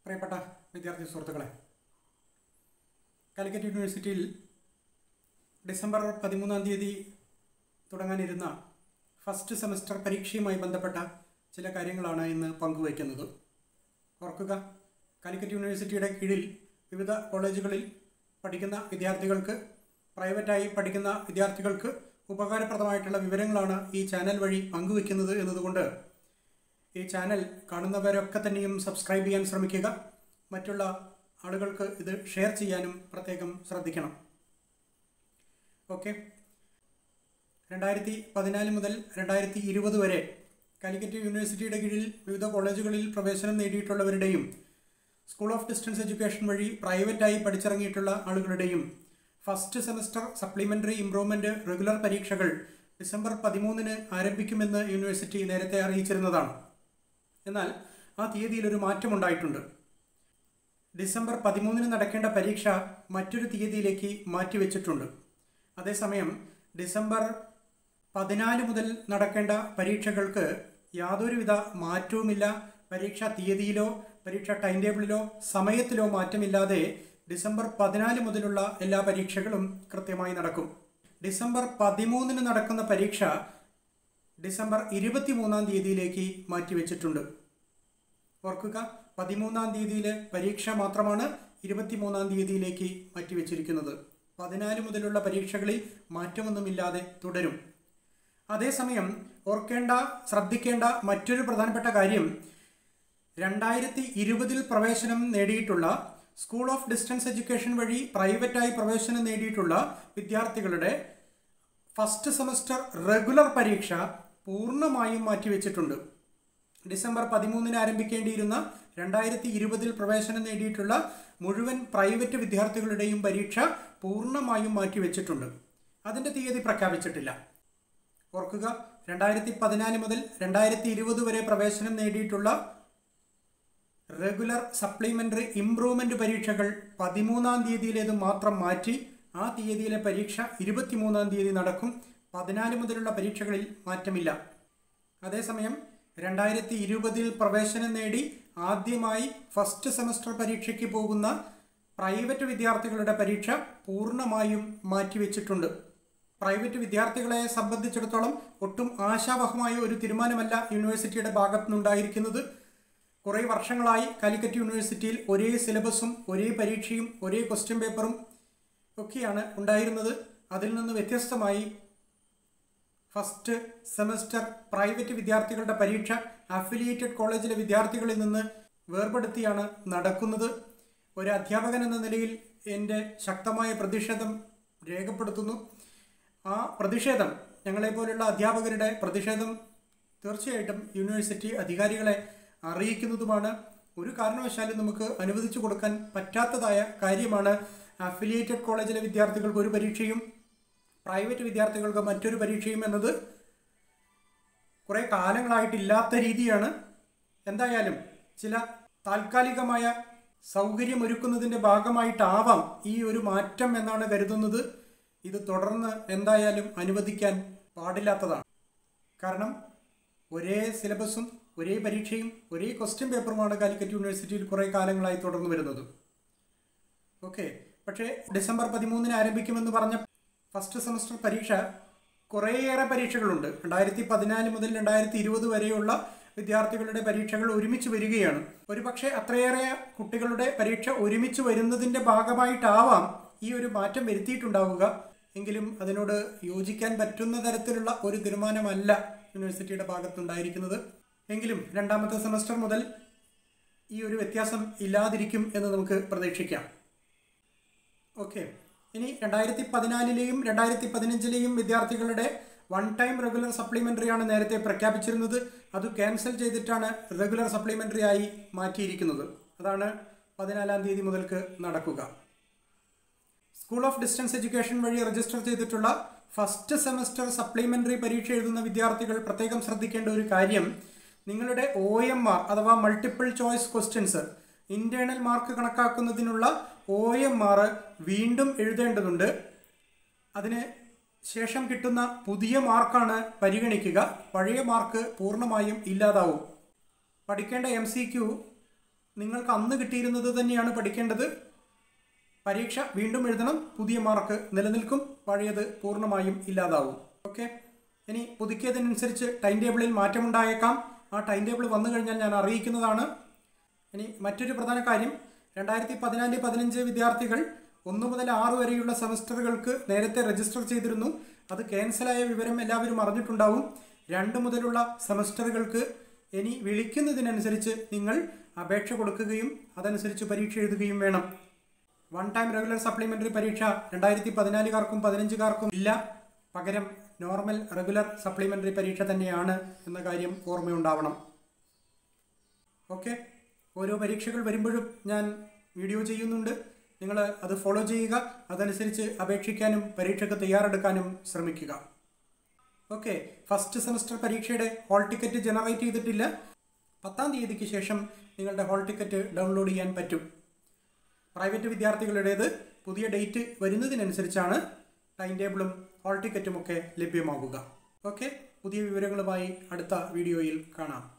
പ്രിയപ്പെട്ട വിദ്യാർത്ഥി സുഹൃത്തുക്കളെ കാലിക്കറ്റ് യൂണിവേഴ്സിറ്റിയിൽ ഡിസംബർ പതിമൂന്നാം തീയതി തുടങ്ങാനിരുന്ന ഫസ്റ്റ് സെമസ്റ്റർ പരീക്ഷയുമായി ബന്ധപ്പെട്ട ചില കാര്യങ്ങളാണ് ഇന്ന് പങ്കുവയ്ക്കുന്നത് ഓർക്കുക കാലിക്കറ്റ് യൂണിവേഴ്സിറ്റിയുടെ കീഴിൽ വിവിധ കോളേജുകളിൽ പഠിക്കുന്ന വിദ്യാർത്ഥികൾക്ക് പ്രൈവറ്റായി പഠിക്കുന്ന വിദ്യാർത്ഥികൾക്ക് ഉപകാരപ്രദമായിട്ടുള്ള വിവരങ്ങളാണ് ഈ ചാനൽ വഴി പങ്കുവയ്ക്കുന്നത് എന്നതുകൊണ്ട് ഈ ചാനൽ കാണുന്നവരൊക്കെ തന്നെയും സബ്സ്ക്രൈബ് ചെയ്യാൻ ശ്രമിക്കുക മറ്റുള്ള ആളുകൾക്ക് ഇത് ഷെയർ ചെയ്യാനും പ്രത്യേകം ശ്രദ്ധിക്കണം ഓക്കെ രണ്ടായിരത്തി പതിനാല് മുതൽ രണ്ടായിരത്തി ഇരുപത് വരെ കാലിക്കറ്റ് യൂണിവേഴ്സിറ്റിയുടെ കീഴിൽ വിവിധ കോളേജുകളിൽ പ്രവേശനം നേടിയിട്ടുള്ളവരുടെയും സ്കൂൾ ഓഫ് ഡിസ്റ്റൻസ് എഡ്യൂക്കേഷൻ വഴി പ്രൈവറ്റായി പഠിച്ചിറങ്ങിയിട്ടുള്ള ആളുകളുടെയും first semester supplementary improvement regular പരീക്ഷകൾ ഡിസംബർ പതിമൂന്നിന് ആരംഭിക്കുമെന്ന് യൂണിവേഴ്സിറ്റി നേരത്തെ അറിയിച്ചിരുന്നതാണ് എന്നാൽ ആ തീയതിയിൽ ഒരു മാറ്റമുണ്ടായിട്ടുണ്ട് ഡിസംബർ പതിമൂന്നിന് നടക്കേണ്ട പരീക്ഷ മറ്റൊരു തീയതിയിലേക്ക് മാറ്റിവെച്ചിട്ടുണ്ട് അതേസമയം ഡിസംബർ പതിനാല് മുതൽ നടക്കേണ്ട പരീക്ഷകൾക്ക് യാതൊരുവിധ മാറ്റവുമില്ല പരീക്ഷാ തീയതിയിലോ പരീക്ഷാ ടൈം ടേബിളിലോ സമയത്തിലോ മാറ്റമില്ലാതെ ഡിസംബർ പതിനാല് മുതലുള്ള എല്ലാ പരീക്ഷകളും കൃത്യമായി നടക്കും ഡിസംബർ പതിമൂന്നിന് നടക്കുന്ന പരീക്ഷ ഡിസംബർ ഇരുപത്തി മൂന്നാം തീയതിയിലേക്ക് മാറ്റിവെച്ചിട്ടുണ്ട് ഓർക്കുക പതിമൂന്നാം തീയതിയിലെ പരീക്ഷ മാത്രമാണ് ഇരുപത്തിമൂന്നാം തീയതിയിലേക്ക് മാറ്റിവെച്ചിരിക്കുന്നത് പതിനാല് മുതലുള്ള പരീക്ഷകളിൽ മാറ്റമൊന്നുമില്ലാതെ തുടരും അതേസമയം ഓർക്കേണ്ട ശ്രദ്ധിക്കേണ്ട മറ്റൊരു പ്രധാനപ്പെട്ട കാര്യം രണ്ടായിരത്തി ഇരുപതിൽ പ്രവേശനം നേടിയിട്ടുള്ള സ്കൂൾ ഓഫ് ഡിസ്റ്റൻസ് എഡ്യൂക്കേഷൻ വഴി പ്രൈവറ്റായി പ്രവേശനം നേടിയിട്ടുള്ള വിദ്യാർത്ഥികളുടെ ഫസ്റ്റ് സെമസ്റ്റർ റെഗുലർ പരീക്ഷ പൂർണ്ണമായും മാറ്റിവെച്ചിട്ടുണ്ട് ഡിസംബർ പതിമൂന്നിന് ആരംഭിക്കേണ്ടിയിരുന്ന രണ്ടായിരത്തി ഇരുപതിൽ പ്രവേശനം നേടിയിട്ടുള്ള മുഴുവൻ പ്രൈവറ്റ് വിദ്യാർത്ഥികളുടെയും പരീക്ഷ പൂർണ്ണമായും മാറ്റിവെച്ചിട്ടുണ്ട് അതിൻ്റെ തീയതി പ്രഖ്യാപിച്ചിട്ടില്ല ഓർക്കുക രണ്ടായിരത്തി പതിനാല് മുതൽ രണ്ടായിരത്തി ഇരുപത് വരെ പ്രവേശനം നേടിയിട്ടുള്ള റെഗുലർ സപ്ലിമെൻ്ററി ഇംപ്രൂവ്മെൻ്റ് പരീക്ഷകൾ പതിമൂന്നാം തീയതിയിലേത് മാത്രം മാറ്റി ആ തീയതിയിലെ പരീക്ഷ ഇരുപത്തിമൂന്നാം തീയതി നടക്കും പതിനാല് മുതലുള്ള പരീക്ഷകളിൽ മാറ്റമില്ല അതേസമയം രണ്ടായിരത്തി ഇരുപതിൽ പ്രവേശനം നേടി ആദ്യമായി ഫസ്റ്റ് സെമസ്റ്റർ പരീക്ഷയ്ക്ക് പോകുന്ന പ്രൈവറ്റ് വിദ്യാർത്ഥികളുടെ പരീക്ഷ പൂർണ്ണമായും മാറ്റിവെച്ചിട്ടുണ്ട് പ്രൈവറ്റ് വിദ്യാർത്ഥികളെ സംബന്ധിച്ചിടത്തോളം ഒട്ടും ആശാവഹമായ ഒരു തീരുമാനമല്ല യൂണിവേഴ്സിറ്റിയുടെ ഭാഗത്തുനിന്നുണ്ടായിരിക്കുന്നത് കുറേ വർഷങ്ങളായി കാലിക്കറ്റ് യൂണിവേഴ്സിറ്റിയിൽ ഒരേ സിലബസും ഒരേ പരീക്ഷയും ഒരേ ക്വസ്റ്റ്യൻ പേപ്പറും ഒക്കെയാണ് ഉണ്ടായിരുന്നത് അതിൽ നിന്ന് വ്യത്യസ്തമായി ഫസ്റ്റ് സെമസ്റ്റർ പ്രൈവറ്റ് വിദ്യാർത്ഥികളുടെ പരീക്ഷ അഫിലിയേറ്റഡ് കോളേജിലെ വിദ്യാർത്ഥികളിൽ നിന്ന് വേർപെടുത്തിയാണ് നടക്കുന്നത് ഒരു അധ്യാപകൻ എന്ന നിലയിൽ എൻ്റെ ശക്തമായ പ്രതിഷേധം രേഖപ്പെടുത്തുന്നു ആ പ്രതിഷേധം ഞങ്ങളെപ്പോലുള്ള അധ്യാപകരുടെ പ്രതിഷേധം തീർച്ചയായിട്ടും യൂണിവേഴ്സിറ്റി അധികാരികളെ അറിയിക്കുന്നതുമാണ് ഒരു കാരണവശാലും നമുക്ക് അനുവദിച്ചു കൊടുക്കാൻ പറ്റാത്തതായ കാര്യമാണ് അഫിലിയേറ്റഡ് കോളേജിലെ വിദ്യാർത്ഥികൾക്ക് ഒരു പരീക്ഷയും പ്രൈവറ്റ് വിദ്യാർത്ഥികൾക്ക് മറ്റൊരു പരീക്ഷയും എന്നത് കുറേ കാലങ്ങളായിട്ടില്ലാത്ത രീതിയാണ് എന്തായാലും ചില താൽക്കാലികമായ സൗകര്യമൊരുക്കുന്നതിൻ്റെ ഭാഗമായിട്ടാവാം ഈ ഒരു മാറ്റം എന്നാണ് കരുതുന്നത് ഇത് തുടർന്ന് എന്തായാലും അനുവദിക്കാൻ പാടില്ലാത്തതാണ് കാരണം ഒരേ സിലബസും ഒരേ പരീക്ഷയും ഒരേ ക്വസ്റ്റ്യൻ പേപ്പറുമാണ് കാലിക്കറ്റ് യൂണിവേഴ്സിറ്റിയിൽ കുറേ കാലങ്ങളായി തുടർന്നു വരുന്നത് ഓക്കെ പക്ഷേ ഡിസംബർ പതിമൂന്നിന് ആരംഭിക്കുമെന്ന് പറഞ്ഞ ഫസ്റ്റ് സെമസ്റ്റർ പരീക്ഷ കുറേയേറെ പരീക്ഷകളുണ്ട് രണ്ടായിരത്തി പതിനാല് മുതൽ രണ്ടായിരത്തി ഇരുപത് വരെയുള്ള വിദ്യാർത്ഥികളുടെ പരീക്ഷകൾ ഒരുമിച്ച് വരികയാണ് ഒരുപക്ഷെ അത്രയേറെ കുട്ടികളുടെ പരീക്ഷ ഒരുമിച്ച് വരുന്നതിൻ്റെ ഭാഗമായിട്ടാവാം ഈ ഒരു മാറ്റം വരുത്തിയിട്ടുണ്ടാവുക എങ്കിലും അതിനോട് യോജിക്കാൻ പറ്റുന്ന തരത്തിലുള്ള ഒരു തീരുമാനമല്ല യൂണിവേഴ്സിറ്റിയുടെ ഭാഗത്തുണ്ടായിരിക്കുന്നത് എങ്കിലും രണ്ടാമത്തെ സെമസ്റ്റർ മുതൽ ഈ ഒരു വ്യത്യാസം ഇല്ലാതിരിക്കും എന്ന് നമുക്ക് പ്രതീക്ഷിക്കാം ഓക്കെ ഇനി രണ്ടായിരത്തി പതിനാലിലെയും രണ്ടായിരത്തി പതിനഞ്ചിലെയും വിദ്യാർത്ഥികളുടെ വൺ ടൈം റെഗുലർ സപ്ലിമെൻ്ററി ആണ് നേരത്തെ പ്രഖ്യാപിച്ചിരുന്നത് അത് ക്യാൻസൽ ചെയ്തിട്ടാണ് റെഗുലർ സപ്ലിമെൻ്ററി ആയി മാറ്റിയിരിക്കുന്നത് അതാണ് പതിനാലാം തീയതി മുതൽക്ക് നടക്കുക സ്കൂൾ ഓഫ് ഡിസ്റ്റൻസ് എഡ്യൂക്കേഷൻ വഴി രജിസ്റ്റർ ചെയ്തിട്ടുള്ള ഫസ്റ്റ് സെമസ്റ്റർ സപ്ലിമെൻ്ററി പരീക്ഷ എഴുതുന്ന വിദ്യാർത്ഥികൾ പ്രത്യേകം ശ്രദ്ധിക്കേണ്ട ഒരു കാര്യം നിങ്ങളുടെ ഒ എം ആർ അഥവാ multiple choice questions internal mark കണക്കാക്കുന്നതിനുള്ള ഒ എം ആർ വീണ്ടും എഴുതേണ്ടതുണ്ട് അതിന് ശേഷം കിട്ടുന്ന പുതിയ മാർക്കാണ് പരിഗണിക്കുക പഴയ മാർക്ക് പൂർണ്ണമായും ഇല്ലാതാവും പഠിക്കേണ്ട എം സി ക്യു നിങ്ങൾക്ക് അന്ന് കിട്ടിയിരുന്നത് തന്നെയാണ് പഠിക്കേണ്ടത് പരീക്ഷ വീണ്ടും എഴുതണം പുതിയ മാർക്ക് നിലനിൽക്കും പഴയത് പൂർണ്ണമായും ഇല്ലാതാവും ഓക്കെ ഇനി പുതുക്കിയതിനനുസരിച്ച് ടൈം ടേബിളിൽ മാറ്റമുണ്ടായേക്കാം ആ ടൈം ടേബിൾ വന്നു കഴിഞ്ഞാൽ ഞാൻ അറിയിക്കുന്നതാണ് ഇനി മറ്റൊരു പ്രധാന കാര്യം രണ്ടായിരത്തി പതിനാല് പതിനഞ്ച് വിദ്യാർത്ഥികൾ ഒന്ന് മുതൽ ആറ് വരെയുള്ള സെമസ്റ്ററുകൾക്ക് നേരത്തെ രജിസ്റ്റർ ചെയ്തിരുന്നു അത് ക്യാൻസലായ വിവരം എല്ലാവരും അറിഞ്ഞിട്ടുണ്ടാവും രണ്ട് മുതലുള്ള സെമസ്റ്ററുകൾക്ക് ഇനി വിളിക്കുന്നതിനനുസരിച്ച് നിങ്ങൾ അപേക്ഷ കൊടുക്കുകയും അതനുസരിച്ച് പരീക്ഷ എഴുതുകയും വേണം വൺ ടൈം റെഗുലർ സപ്ലിമെന്ററി പരീക്ഷ രണ്ടായിരത്തി പതിനാലുകാർക്കും പതിനഞ്ചുകാർക്കും ഇല്ല പകരം നോർമൽ റെഗുലർ സപ്ലിമെന്ററി പരീക്ഷ തന്നെയാണ് എന്ന കാര്യം ഓർമ്മയുണ്ടാവണം ഓക്കെ ഓരോ പരീക്ഷകൾ വരുമ്പോഴും ഞാൻ വീഡിയോ ചെയ്യുന്നുണ്ട് നിങ്ങൾ അത് ഫോളോ ചെയ്യുക അതനുസരിച്ച് അപേക്ഷിക്കാനും പരീക്ഷയ്ക്ക് തയ്യാറെടുക്കാനും ശ്രമിക്കുക ഓക്കെ ഫസ്റ്റ് സെമസ്റ്റർ പരീക്ഷയുടെ ഹോൾ ടിക്കറ്റ് ജനറേറ്റ് ചെയ്തിട്ടില്ല പത്താം തീയതിക്ക് ശേഷം നിങ്ങളുടെ ഹോൾ ടിക്കറ്റ് ഡൗൺലോഡ് ചെയ്യാൻ പറ്റും പ്രൈവറ്റ് വിദ്യാർത്ഥികളുടേത് പുതിയ ഡേറ്റ് വരുന്നതിനനുസരിച്ചാണ് ടൈം ടേബിളും ഹോൾ ടിക്കറ്റും ഒക്കെ ലഭ്യമാകുക ഓക്കെ പുതിയ വിവരങ്ങളുമായി അടുത്ത വീഡിയോയിൽ കാണാം